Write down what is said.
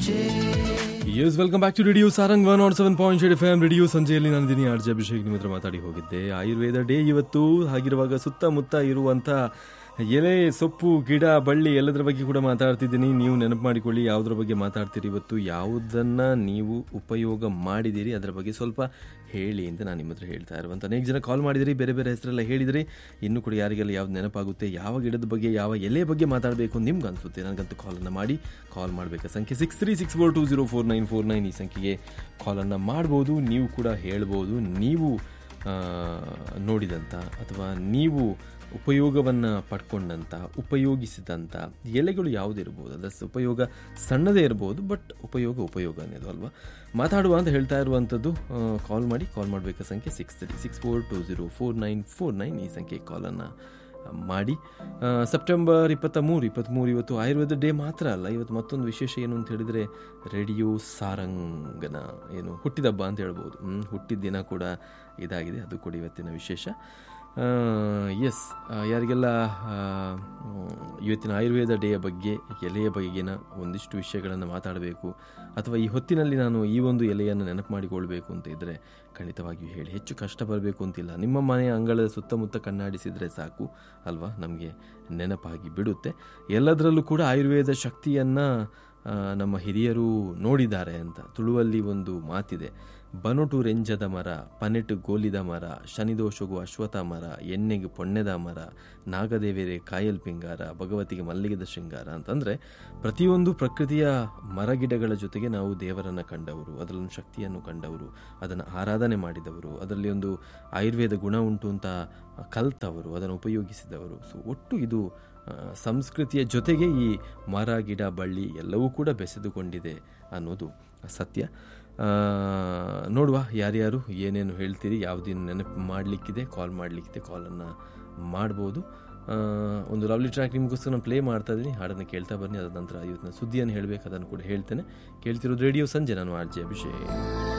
S welcome back to radio Sarang one not seven point eight FM ಎಮ್ ರೇಡಿಯೋ ಸಂಜೆಯಲ್ಲಿ ನಾನು ದಿನಿ ಆರ್ ಜೆ ಅಭಿಷೇಕ್ ನಿಮ್ಮ ಹತ್ರ ಮಾತಾಡಿ ಹೋಗಿದ್ದೆ ಆಯುರ್ವೇದ ಡೇ ಇವತ್ತು ಹಾಗಿರುವಾಗ ಸುತ್ತಮುತ್ತ ಇರುವಂಥ ಎಲೆ ಸೊಪ್ಪು ಗಿಡ ಬಳ್ಳಿ ಎಲ್ಲದರ ಬಗ್ಗೆ ಕೂಡ ಮಾತಾಡ್ತಿದ್ದೀನಿ ನೀವು ನೆನಪು ಮಾಡಿಕೊಳ್ಳಿ ಯಾವುದ್ರ ಬಗ್ಗೆ ಮಾತಾಡ್ತೀರಿ ಇವತ್ತು ಯಾವುದನ್ನು ನೀವು ಉಪಯೋಗ ಮಾಡಿದ್ದೀರಿ ಅದರ ಬಗ್ಗೆ ಸ್ವಲ್ಪ ಹೇಳಿ ಅಂತ ನಾನು ನಿಮ್ಮ ಹತ್ರ ಹೇಳ್ತಾ ಇರುವಂಥ ಅನೇಕ ಜನ ಕಾಲ್ ಮಾಡಿದಿರಿ ಬೇರೆ ಬೇರೆ ಹೆಸರೆಲ್ಲ ಹೇಳಿದಿರಿ ಇನ್ನೂ ಕೂಡ ಯಾರಿಗೆಲ್ಲ ಯಾವ್ದು ನೆನಪಾಗುತ್ತೆ ಯಾವ ಗಿಡದ ಬಗ್ಗೆ ಯಾವ ಎಲೆ ಬಗ್ಗೆ ಮಾತಾಡಬೇಕು ನಿಮ್ಗೆ ಅನಿಸುತ್ತೆ ನನಗಂತೂ ಕಾಲನ್ನು ಮಾಡಿ ಕಾಲ್ ಮಾಡಬೇಕು ಸಂಖ್ಯೆ six three six four two zero four nine four nine ಈ ಸಂಖ್ಯೆಗೆ ಕಾಲನ್ನು ಮಾಡ್ಬೋದು ನೀವು ಕೂಡ ಹೇಳ್ಬೋದು ನೀವು ಆ, ನೋಡಿದಂಥ ಅಥವಾ ನೀವು ಉಪಯೋಗವನ್ನು ಪಡ್ಕೊಂಡಂಥ ಉಪಯೋಗಿಸಿದಂಥ ಎಲೆಗಳು ಯಾವುದಿರ್ಬೋದು ಅದರ ಉಪಯೋಗ ಸಣ್ಣದೇ ಇರ್ಬೋದು ಬಟ್ ಉಪಯೋಗ ಉಪಯೋಗ ಅನ್ನೋದು ಅಲ್ವಾ ಮಾತಾಡುವ ಅಂತ ಹೇಳ್ತಾ ಇರುವಂಥದ್ದು ಕಾಲ್ ಮಾಡಿ ಕಾಲ್ ಮಾಡಬೇಕಾದ ಸಂಖ್ಯೆ six three six four two zero four nine four nine ಈ ಸಂಖ್ಯೆ ಕಾಲನ್ನು ಮಾಡಿ ಆ, ಸೆಪ್ಟೆಂಬರ್ ಇಪ್ಪತ್ತ ಮೂರು ಇಪ್ಪತ್ತ್ಮೂರು ಇವತ್ತು ಆಯುರ್ವೇದ ಡೇ ಮಾತ್ರ ಅಲ್ಲ ಇವತ್ತು ಮತ್ತೊಂದು ವಿಶೇಷ ಏನು ಅಂತ ಹೇಳಿದರೆ ರೇಡಿಯೋ ಸಾರಂಗನ ಏನು ಹುಟ್ಟಿದಬ್ಬ ಅಂತ ಹೇಳ್ಬೋದು ಹ್ಮ್, ಹುಟ್ಟಿದ ದಿನ ಕೂಡ ಇದಾಗಿದೆ ಅದು ಕೂಡ ಇವತ್ತಿನ ವಿಶೇಷ ಎಸ್ ಯಾರಿಗೆಲ್ಲ ಆ, ಮ್, ಇವತ್ತಿನ ಆಯುರ್ವೇದ ಡೇಯ ಬಗ್ಗೆ ಎಲೆಯ ಬಗೆಗಿನ ಒಂದಿಷ್ಟು ವಿಷಯಗಳನ್ನು ಮಾತಾಡಬೇಕು ಅಥವಾ ಈ ಹೊತ್ತಿನಲ್ಲಿ ನಾನು ಈ ಒಂದು ಎಲೆಯನ್ನು ನೆನಪು ಮಾಡಿಕೊಳ್ಬೇಕು ಅಂತ ಇದ್ದರೆ ಖಂಡಿತವಾಗಿಯೂ ಹೇಳಿ ಹೆಚ್ಚು ಕಷ್ಟ ಬರಬೇಕು ಅಂತಿಲ್ಲ ನಿಮ್ಮ ಮನೆಯ ಅಂಗಳದ ಸುತ್ತಮುತ್ತ ಕಣ್ಣಾಡಿಸಿದರೆ ಸಾಕು ಅಲ್ವಾ ನಮಗೆ ನೆನಪಾಗಿ ಬಿಡುತ್ತೆ ಎಲ್ಲದರಲ್ಲೂ ಕೂಡ ಆಯುರ್ವೇದ ಶಕ್ತಿಯನ್ನು ನಮ್ಮ ಹಿರಿಯರು ನೋಡಿದ್ದಾರೆ ಅಂತ ತುಳುವಲ್ಲಿ ಒಂದು ಮಾತಿದೆ ಬನೊಟು ರೆಂಜದ ಮರ ಪನೆಟು ಗೋಲಿದ ಮರ ಶನಿದೋಷಗು ಅಶ್ವಥ ಮರ ಎಣ್ಣೆಗೆ ಪೊಣ್ಣೆದ ಮರ ನಾಗದೇವಿಯರೆ ಕಾಯಲ್ ಪಿಂಗಾರ ಭಗವತಿಗೆ ಮಲ್ಲಿಗೆದ ಶೃಂಗಾರ ಅಂತಂದರೆ ಪ್ರತಿಯೊಂದು ಪ್ರಕೃತಿಯ ಮರಗಿಡಗಳ ಜೊತೆಗೆ ನಾವು ದೇವರನ್ನು ಕಂಡವರು ಅದರಲ್ಲೊಂದು ಶಕ್ತಿಯನ್ನು ಕಂಡವರು ಅದನ್ನು ಆರಾಧನೆ ಮಾಡಿದವರು ಅದರಲ್ಲಿ ಒಂದು ಆಯುರ್ವೇದ ಗುಣ ಉಂಟು ಅಂತ ಕಲ್ತವರು ಅದನ್ನು ಉಪಯೋಗಿಸಿದವರು ಸೊ ಒಟ್ಟು ಇದು ಆ, ಸಂಸ್ಕೃತಿಯ ಜೊತೆಗೆ ಈ ಮರ ಗಿಡ ಬಳ್ಳಿ ಎಲ್ಲವೂ ಕೂಡ ಬೆಸೆದುಕೊಂಡಿದೆ ಅನ್ನೋದು ಸತ್ಯ ಆ, ನೋಡುವ ಯಾರ್ಯಾರು ಏನೇನು ಹೇಳ್ತೀರಿ ಯಾವುದೇನು ನೆನಪು ಮಾಡಲಿಕ್ಕಿದೆ ಕಾಲ್ ಮಾಡಲಿಕ್ಕಿದೆ ಕಾಲನ್ನು ಮಾಡ್ಬೋದು ಆ, ಒಂದು ಲವ್ಲಿ ಟ್ರ್ಯಾಕ್ ನಿಮಗೋಸ್ಕರ ನಾನು ಪ್ಲೇ ಮಾಡ್ತಾ ಇದ್ದೀನಿ ಹಾಡನ್ನು ಕೇಳ್ತಾ ಬನ್ನಿ ಅದ ನಂತರ ಇವತ್ತಿನ ಸುದ್ದಿಯನ್ನು ಹೇಳಬೇಕು ಅದನ್ನು ಕೂಡ ಹೇಳ್ತೇನೆ ಕೇಳ್ತಿರೋದು ರೇಡಿಯೋ ಸಂಜೆ ನಾನು ಆರ್ ಜೆ ಅಭಿಷೇಕ್